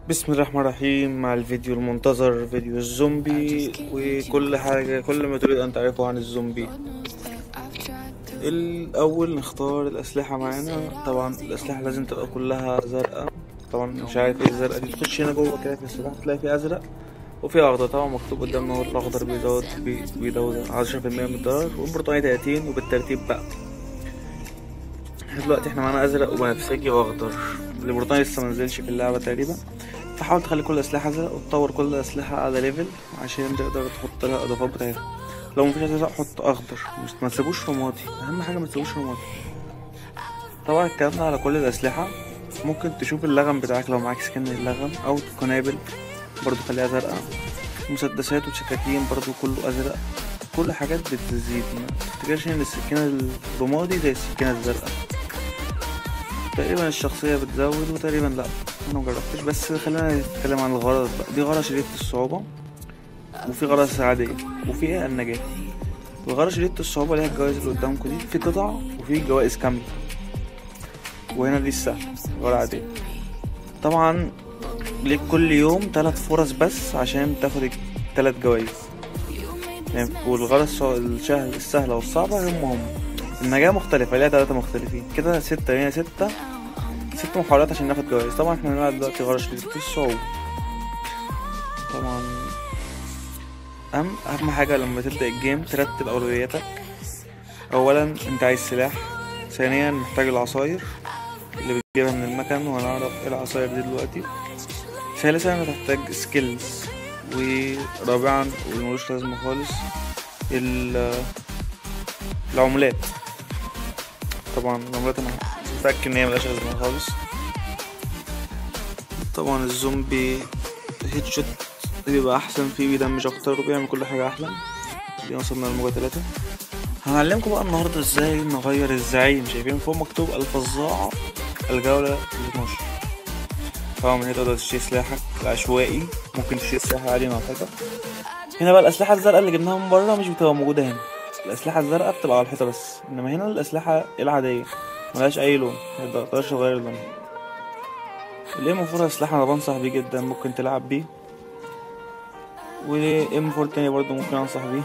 بسم الله الرحمن الرحيم مع الفيديو المنتظر فيديو الزومبي وكل حاجة كل ما تريد أن تعرفه عن الزومبي الأول نختار الأسلحة معانا طبعا الأسلحة لازم تبقى كلها زرقاء طبعا مش عارف ايه الزرقاء دي تخش هنا جوه كده في السلاح تلاقي فيه أزرق وفي أخضر طبعا مكتوب قدامنا هو الأخضر بيزود بي- بيزود عشرة في المية من الضرر والبرتقالي تلاتين وبالترتيب بقى دلوقتي احنا معانا أزرق وبنفسجي وأخضر البرتقالي لسه منزلش في اللعبة تقريبا فحاول تخلي كل الأسلحة أزرق وتطور كل الأسلحة على ليفل عشان تقدر تحط لها إضافات بتاعتها لو مفيش أزرق حط أخضر مش ما تسيبوش رمادي أهم حاجة ما تسيبوش رمادي طبعا الكلام ده على كل الأسلحة ممكن تشوف اللغم بتاعك لو معاك سكن اللغم أو قنابل برضو خليها زرقاء مسدسات وسكاكين برضو كله أزرق كل حاجات بتزيد ما تفتكرش إن السكينة الرمادي زي السكينة الزرقاء تقريبا الشخصية بتزود وتقريبا لأ أنا مجربتش بس خلينا نتكلم عن الغرض بقى دي غرض شديدة الصعوبة وفي غرض عادية وفي ايه النجاة الغرض شديدة الصعوبة اللي هي الجوائز اللي قدامكم دي في قطع وفي جوائز كاملة وهنا دي السهل غرض عادية طبعا ليك كل يوم تلات فرص بس عشان تاخد التلات جوائز يعني والغرض الصع- السهل السهلة والصعبة هم هم النجاة مختلفة ليها تلاتة مختلفين كده ستة هنا ستة ست محاولات عشان ناخد جوائز طبعا احنا بنلعب دلوقتي غرض شديد الصعوبة طبعا أهم أهم حاجة لما تبدأ الجيم ترتب أولوياتك أولا أنت عايز سلاح ثانيا محتاج العصاير اللي بتجيبها من المكان وهنعرف ايه العصاير دي دلوقتي ثالثا هتحتاج سكيلز ورابعا واللي ملوش لازمة خالص ال- العملات طبعا العملات انا متأكد ان هي ملهاش لازمة خالص طبعا الزومبي هيد شوت بيبقى احسن فيه بيدمج اكتر وبيعمل كل حاجة احلى دي وصلنا للموجة تلاتة هنعلمكم بقى النهاردة ازاي نغير الزعيم شايفين فوق مكتوب الفظاع الجولة ال 12 طبعا من هنا تقدر تشتري سلاحك العشوائي ممكن تشتري سلاح عادي مع الحيطة هنا بقى الأسلحة الزرقاء اللي جبناها من بره مش بتبقى موجودة هنا الأسلحة الزرقاء بتبقى على الحيطة بس إنما هنا الأسلحة العادية ملهاش أي لون متقدرش تغير لونها الام 4 سلاح انا بنصح بيه جدا ممكن تلعب بيه والام 4 تاني برضه ممكن انصح بيه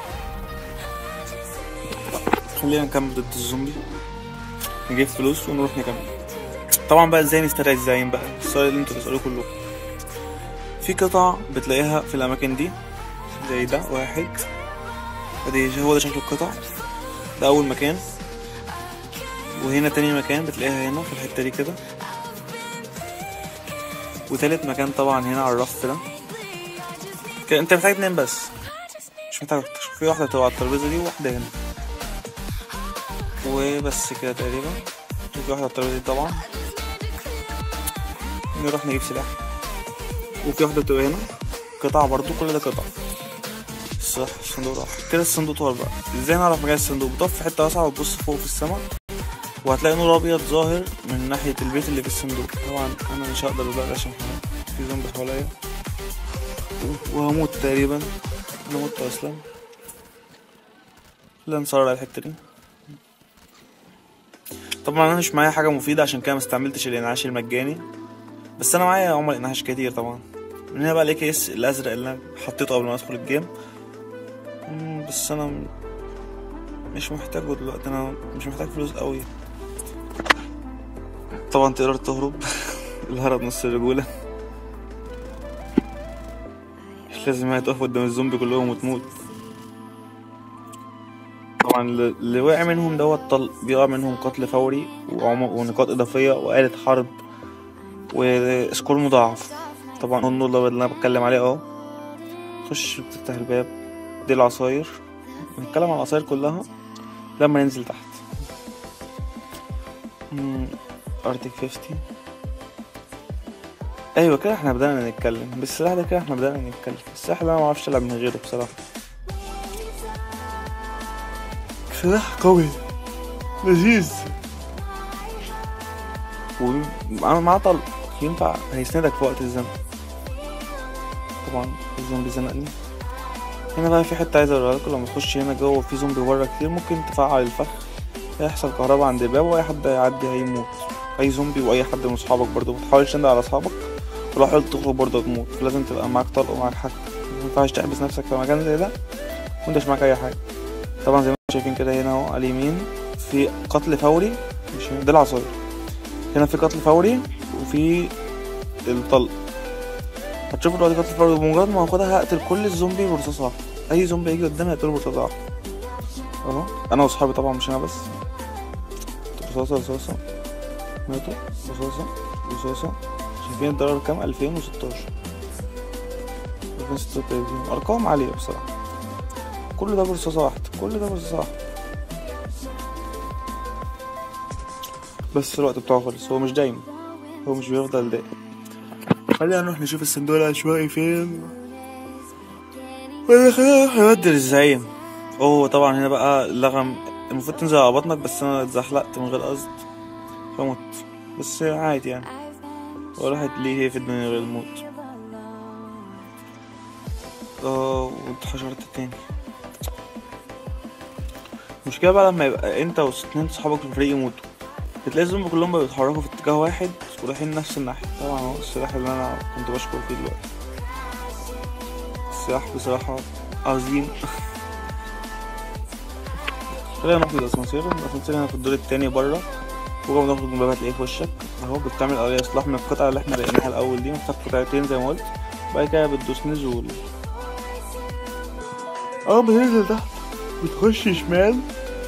خلينا نكمل ضد الزومبي نجيب فلوس ونروح نكمل طبعا بقى ازاي نستدعي الزعيم بقى السؤال اللي انتوا بتسألوه كلكم في قطع بتلاقيها في الاماكن دي زي ده واحد ادي هو ده شكل القطع ده اول مكان وهنا تاني مكان بتلاقيها هنا في الحتة دي كده وتالت مكان طبعا هنا على الرف ده كده انت محتاج اتنين بس مش محتاج اكتر في واحدة تبقى على الترابيزة دي وواحدة هنا وبس كده تقريبا وفي واحدة على الترابيزة دي طبعا نروح نجيب سلاح وفي واحدة بتبقى هنا قطع برضو كل ده قطع صح الصندوق راح كده الصندوق طار بقى ازاي نعرف مكان الصندوق بتقف في حتة واسعة وتبص فوق في السماء وهتلاقي نور ابيض ظاهر من ناحية البيت اللي في الصندوق طبعا انا مش هقدر دلوقتي عشان في زومبي حواليا وهموت تقريبا انا مت اصلا لا نصور على الحتة دي طبعا انا مش معايا حاجة مفيدة عشان كده مستعملتش الانعاش المجاني بس انا معايا عمر انعاش كتير طبعا من هنا بقى الاي كي اس الازرق اللي انا حطيته قبل ما ادخل الجيم مم، بس انا م- مش محتاجه دلوقتي انا مش محتاج فلوس قوي طبعا تقدر تهرب الهرب نص الرجولة مش لازم يعني تقف قدام الزومبي كلهم وتموت طبعا اللي اللي وقع منهم دوت طل... بيقع منهم قتل فوري وعم... ونقاط إضافية وآلة حرب وسكور مضاعف طبعا النور الأبيض اللي أنا بتكلم عليه أهو تخش بتفتح الباب دي العصاير نتكلم عن العصاير كلها لما ننزل تحت ارتك 50 ايوه كده احنا بدأنا نتكلم بالسلاح ده كده احنا بدأنا نتكلم السلاح ده انا معرفش العب من غيره بصراحة سلاح قوي لذيذ ومعاه طلق ينفع هيسندك في وقت الزنق طبعا الزومبي زنقني هنا بقى في حتة عايز اوريها لكم لما تخش هنا جوه في زومبي بره كتير ممكن تفعل الفخ هيحصل كهرباء عند الباب واي حد هيعدي هيموت اي زومبي واي حد من اصحابك برضو متحاولش تندى على اصحابك ولو حاولت تخرج برضه تموت لازم تبقى معاك طلق ومعاك حاجة مينفعش تحبس نفسك في مكان زي ده وانتش معاك أي حاجة طبعا زي ما انتم شايفين كده هنا اهو على اليمين في قتل فوري مش ده العصاير هنا في قتل فوري وفي الطلق هتشوفوا دلوقتي قتل فوري بمجرد ما هاخدها هقتل كل الزومبي برصاصة واحدة أي زومبي يجي قدامي هقتله برصاصة واحدة اهو أنا وأصحابي طبعا مش أنا بس رصاصة رصاصة ماتوا رصاصة رصاصة شايفين الدولار كام ألفين وستاشر ألفين ستة وتلاتين أرقام عالية بصراحة كل ده برصاصة واحدة كل ده برصاصة واحدة بس الوقت بتاعه خلص هو مش دايم هو مش بيفضل دايم خلينا نروح نشوف الصندوق العشوائي فين ولا خلينا نروح نبدل الزعيم اوه طبعا هنا بقى اللغم المفروض تنزل على بطنك بس انا اتزحلقت من غير قصد فمت بس عادي يعني وراحت ليه هي في الدنيا غير الموت اه واتحشرت تاني المشكلة بقى لما يبقى انت واتنين صحابك في الفريق يموتوا بتلاقي الزومبي كلهم بقوا بيتحركوا في اتجاه واحد ورايحين نفس الناحية طبعا اهو السلاح اللي انا كنت بشكر فيه دلوقتي السلاح بصراحة عظيم خلينا نروح للاسانسير الاسانسير هنا في الدور التاني بره وجوه ما تخرج من الباب هتلاقيه في وشك اهو بتعمل قضية اصلاح من القطعة اللي احنا لقيناها الاول دي محتاج قطعتين زي ما قلت بعد كده بتدوس نزول اه بتنزل تحت بتخش شمال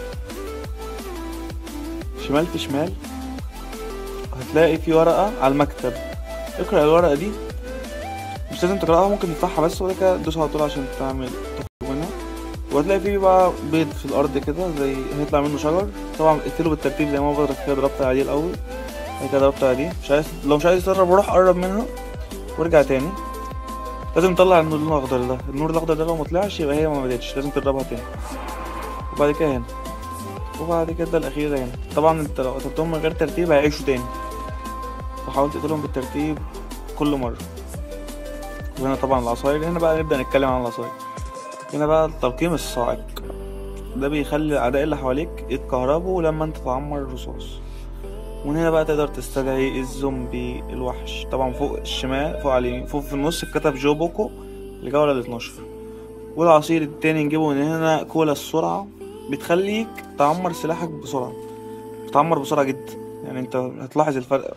شمال في شمال هتلاقي في ورقة على المكتب اقرأ الورقة دي مش لازم تقرأها ممكن تفتحها بس وبعد كده تدوس على طول عشان تعمل تخرج منها وهتلاقي فيه بقى بيض في الأرض كده زي هيطلع منه شجر طبعا اقتله بالترتيب زي ما بضرب كده ضربت عليه الأول بعد كده ضربت عليه مش عايز لو مش عايز تقرب روح قرب منها وارجع تاني لازم تطلع النور الأخضر ده النور الأخضر ده لو مطلعش يبقى هي ما بدأتش لازم تضربها تاني وبعد كده هنا وبعد كده الأخيرة هنا طبعا انت لو قتلتهم من غير ترتيب هيعيشوا تاني فحاول تقتلهم بالترتيب كل مرة وهنا طبعا العصاير هنا بقى نبدأ نتكلم عن العصاير هنا بقى الترقيم الصاعق ده بيخلي الأعداء اللي حواليك يتكهربوا لما انت تعمر الرصاص ومن هنا بقى تقدر تستدعي الزومبي الوحش طبعا فوق الشمال فوق على اليمين فوق في النص اتكتب جو بوكو الجولة ال 12 والعصير التاني نجيبه من هنا كولا السرعة بتخليك تعمر سلاحك بسرعة بتعمر بسرعة جدا يعني انت هتلاحظ الفرق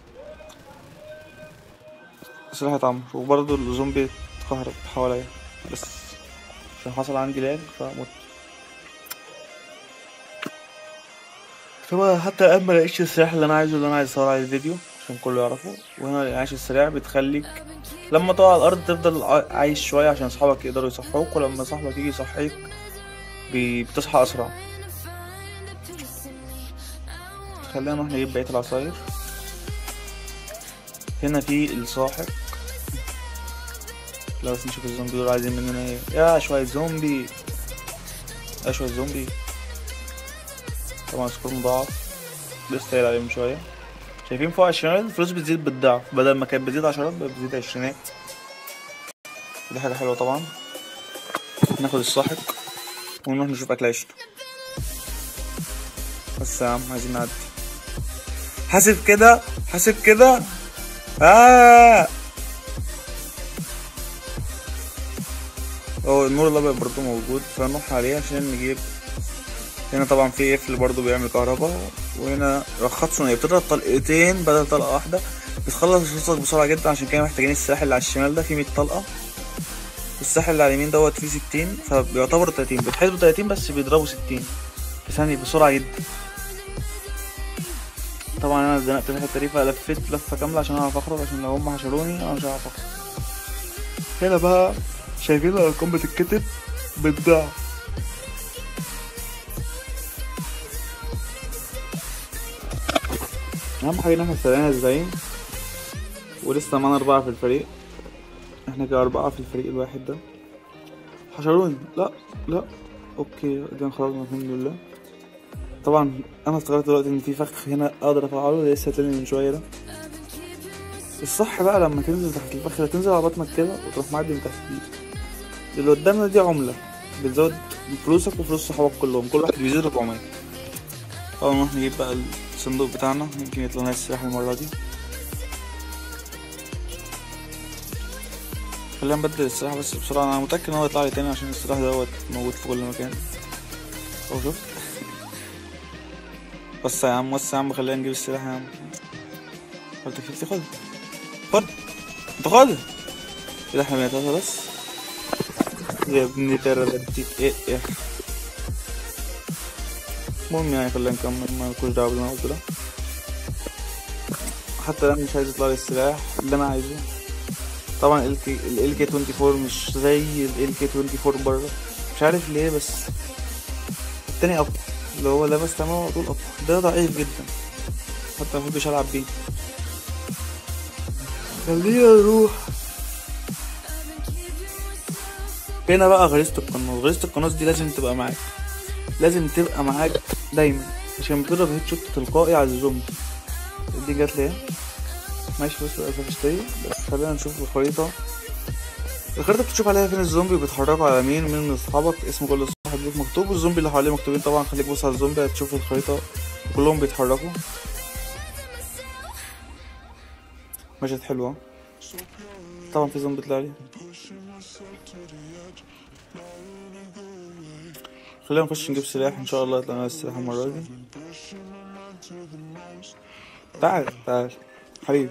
سلاح اتعمر وبرضه الزومبي اتكهرب حواليا بس عشان حصل عندي لاج فمت طبعا حتى الآن ملقتش السلاح اللي أنا عايزه اللي أنا عايز أصور عليه الفيديو عشان كله يعرفه وهنا الإنعاش السريع بتخليك لما تقع على الأرض تفضل ع- عايش شوية عشان صحابك يقدروا يصحوك ولما صاحبك يجي يصحيك بي- بتصحى أسرع خلينا نروح نجيب بقية العصاير هنا في الساحق لا بس نشوف الزومبي دول عايزين مننا ايه يا شوية زومبي يا شوية زومبي طبعا سكور مضاعف لسه قايل عليه من شوية شايفين فوق عشرينات الفلوس بتزيد بالضعف بدل ما كانت بتزيد عشرات بقت بتزيد عشرينات دي حاجة حلوة طبعا ناخد الساحق ونروح نشوف أكل عيشته بس يا عم عايزين نعدي حاسب كده حاسب كده آه هو النور الابيض برضه موجود فنروح عليه عشان نجيب هنا طبعا في قفل برضه بيعمل كهرباء وهنا رخص ثنائي بتضرب طلقتين بدل طلقه واحده بتخلص رصاصك بسرعه جدا عشان كده محتاجين السلاح اللي على الشمال ده فيه 100 طلقه والسلاح اللي على اليمين دوت فيه 60 فبيعتبروا 30 بتحسبوا 30 بس بيضربوا 60 في ثانيه بسرعه جدا طبعا انا اتزنقت في الحته دي فلفيت لفه كامله عشان اعرف اخرج عشان لو هم حشروني انا مش هعرف اخرج هنا بقى شايفين الارقام بتتكتب بالضعف اهم حاجه ان احنا استدعينا الزعيم ولسه معانا اربعه في الفريق احنا كده اربعه في الفريق الواحد ده حشروني لا لا اوكي ده خرجنا الحمد لله طبعا انا افتكرت دلوقتي ان في فخ هنا اقدر افعله لسه تاني من شويه ده الصح بقى لما تنزل تحت الفخ ده تنزل على بطنك كده وتروح معدي من تحت دي اللي قدامنا دي عملة بتزود فلوسك وفلوس صحابك كلهم كل واحد بيزيد 400 طبعا نروح نجيب بقى الصندوق بتاعنا يمكن يطلع لنا السلاح المرة دي خلينا نبدل السلاح بس بسرعة أنا متأكد إن هو يطلع لي تاني عشان السلاح دوت موجود في كل مكان أهو شفت بس يا عم بس يا عم خلينا نجيب السلاح يا عم قلت فيك خد خد انت خد كده احنا بنتلاتة بس يا ابني ترى بديك ايه ايه المهم يعني خلينا نكمل ما لكوش دعوة باللي انا قلته ده حتى انا مش عايز يطلع لي السلاح اللي انا عايزه طبعا ال كي ال كي 24 مش زي ال كي 24 بره مش عارف ليه بس التاني اقوى اللي هو لابس تمام على طول اقوى ده ضعيف جدا حتى ما بحبش العب بيه خلينا نروح هنا بقى غريزة القناص غريزة القناص دي لازم تبقى معاك لازم تبقى معاك دايما عشان بتضرب هيد شوت تلقائي على الزومبي دي جات لي اهي ماشي بس للأسف اشتري بس خلينا نشوف الخريطة الخريطة بتشوف عليها فين الزومبي بيتحركوا على مين مين من اصحابك اسم كل صاحب ليك مكتوب والزومبي اللي حواليه مكتوبين طبعا خليك بص على الزومبي هتشوف الخريطة كلهم بيتحركوا مشهد حلوة طبعا في زومبي طلع لي خلينا نخش نجيب سلاح ان شاء الله يطلع لنا السلاح المرة دي تعال تعال حبيبي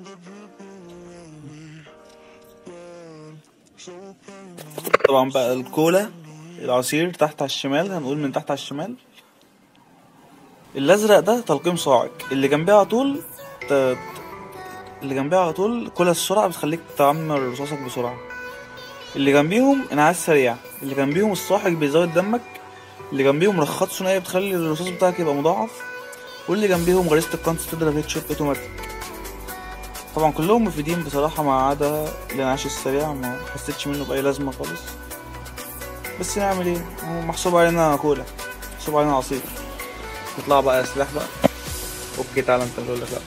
طبعا بقى الكولا العصير تحت على الشمال هنقول من تحت على الشمال الازرق ده تلقيم صاعق اللي جنبيه على طول ت... ت- اللي جنبيه على طول كولا السرعة بتخليك تعمر رصاصك بسرعة اللي جنبيهم انعاش سريع اللي جنبيهم الصاحب بيزود دمك اللي جنبيهم رخات ثنائية بتخلي الرصاص بتاعك يبقى مضاعف واللي جنبيهم غريزة القنص تضرب هيد شوت اوتوماتيك طبعا كلهم مفيدين بصراحة ما عدا الانعاش السريع ما حسيتش منه بأي لازمة خالص بس نعمل ايه هو محسوب علينا كولا محسوب علينا عصير نطلع بقى سلاح بقى اوكي تعالى انت نقول لك لا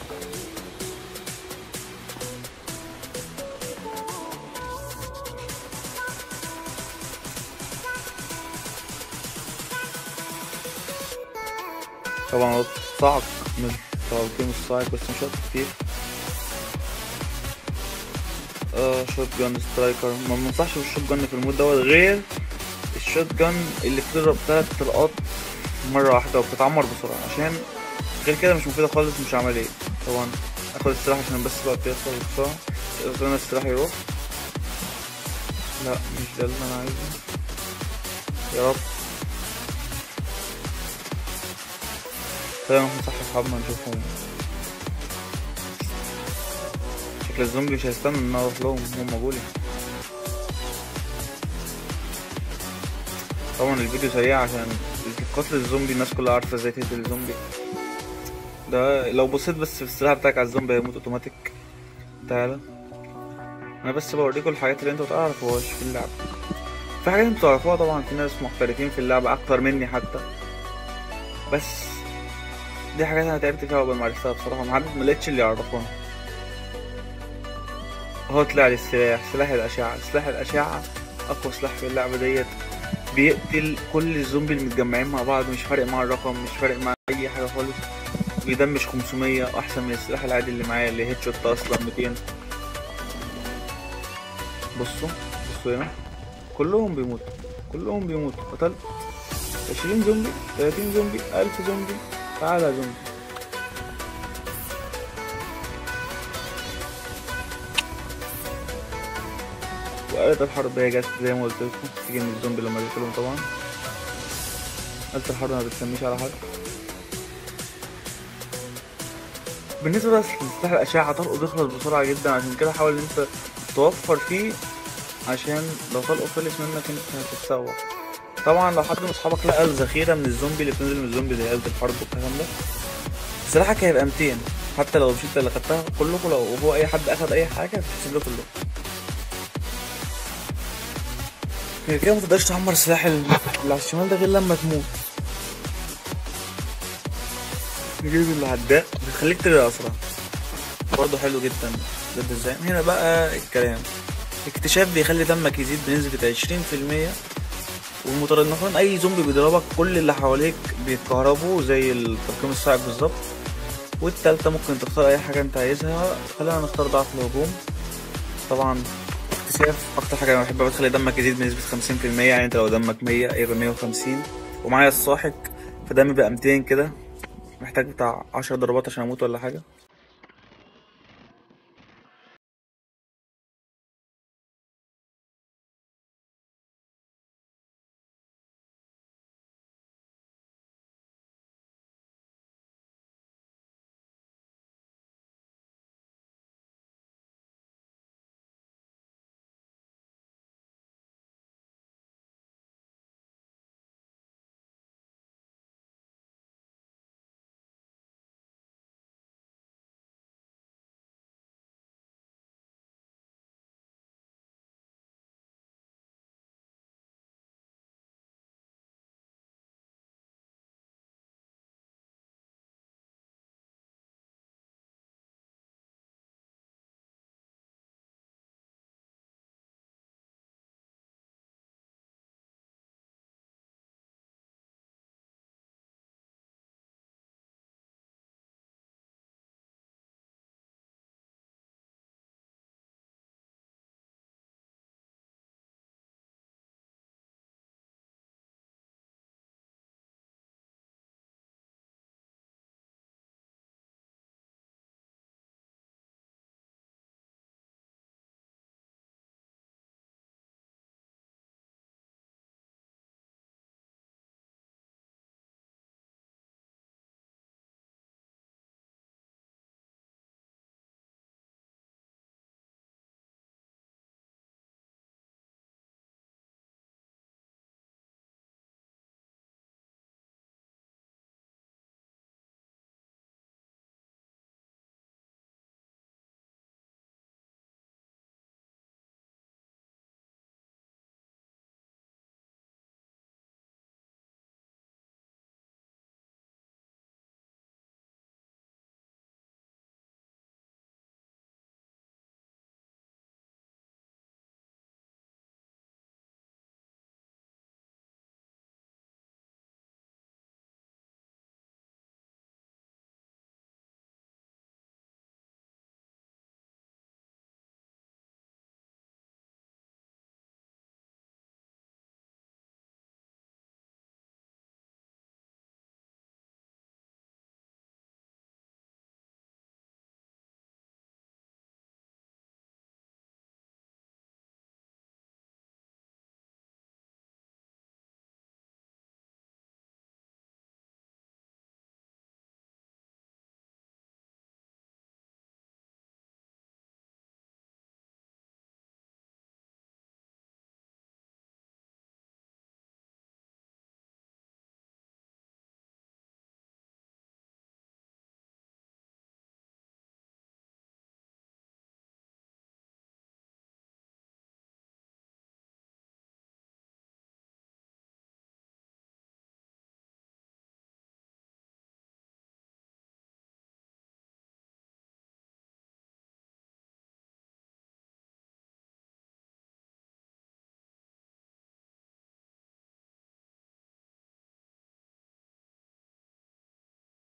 طبعا هو صعب من تلقيم الصاعق بس مش وقت كتير اه شوت جان سترايكر ما بنصحش بالشوت جان في المود دوت غير الشوت جان اللي بتضرب تلات طلقات مرة واحدة وبتتعمر بسرعة عشان غير كده مش مفيدة خالص مش عملية طبعا اخد السلاح عشان بس بقى بيخلص بسرعة يقدر السلاح يروح لا مش ده اللي انا عايزه يا رب خلينا نروح نصحي اصحابنا نشوفهم شكل الزومبي مش هيستنى ان انا اروح لهم هم جولي طبعا الفيديو سريع عشان قتل الزومبي الناس كلها عارفه ازاي تقتل الزومبي ده لو بصيت بس في السلاح بتاعك على الزومبي هيموت اوتوماتيك تعالى انا بس بوريكم الحاجات اللي انتوا متعرفوهاش في اللعبة في حاجات انتوا تعرفوها طبعا في ناس محترفين في اللعبة اكتر مني حتى بس دي حاجات انا تعبت فيها قبل ما عرفتها بصراحة محدش ملقتش اللي يعرفوها هو طلع لي السلاح سلاح الأشعة سلاح الأشعة أقوى سلاح في اللعبة ديت بيقتل كل الزومبي اللي متجمعين مع بعض مش فارق مع الرقم مش فارق مع أي حاجة خالص بيدمج 500 أحسن من السلاح العادي اللي معايا اللي هيد شوت أصلا 200 بصوا بصوا هنا كلهم بيموتوا كلهم بيموتوا قتلت 20 زومبي 30 زومبي 1000 زومبي تعالى يا زومبي وآلة الحرب هي جت زي ما قلت لكم تيجي من الزومبي لما بيقتلهم طبعا آلة الحرب ما بتسميش على حد بالنسبة بس لسلاح الأشعة طلقه بيخلص بسرعة جدا عشان كده حاول إن أنت توفر فيه عشان لو طلقه خلص منك أنت هتتسوح طبعا لو حد من أصحابك لقى الذخيرة من الزومبي اللي بتنزل من الزومبي زي آلة الحرب والكلام ده سلاحك هيبقى 200 حتى لو مش انت اللي خدتها كلكم لو هو أي حد أخد أي حاجة هتحسب له كلكم غير كده متقدرش تعمر السلاح اللي على الشمال ده غير لما تموت نجيب العداء بيخليك تجري اسرع برضه حلو جدا ضد ازاي هنا بقى الكلام اكتشاف بيخلي دمك يزيد بنسبة عشرين في المية والمترنحون اي زومبي بيضربك كل اللي حواليك بيتكهربوا زي الترقيم الصاعق بالظبط والتالتة ممكن تختار اي حاجة انت عايزها خلينا نختار ضعف الهجوم طبعا الاستشفاف اكتر حاجه انا بحبها بتخلي دمك يزيد بنسبه 50% يعني انت لو دمك 100 يبقى 150 ومعايا الصاحك فدمي بقى 200 كده محتاج بتاع 10 ضربات عشان اموت ولا حاجه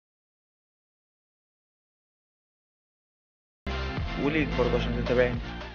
وليك برضه عشان تتابعني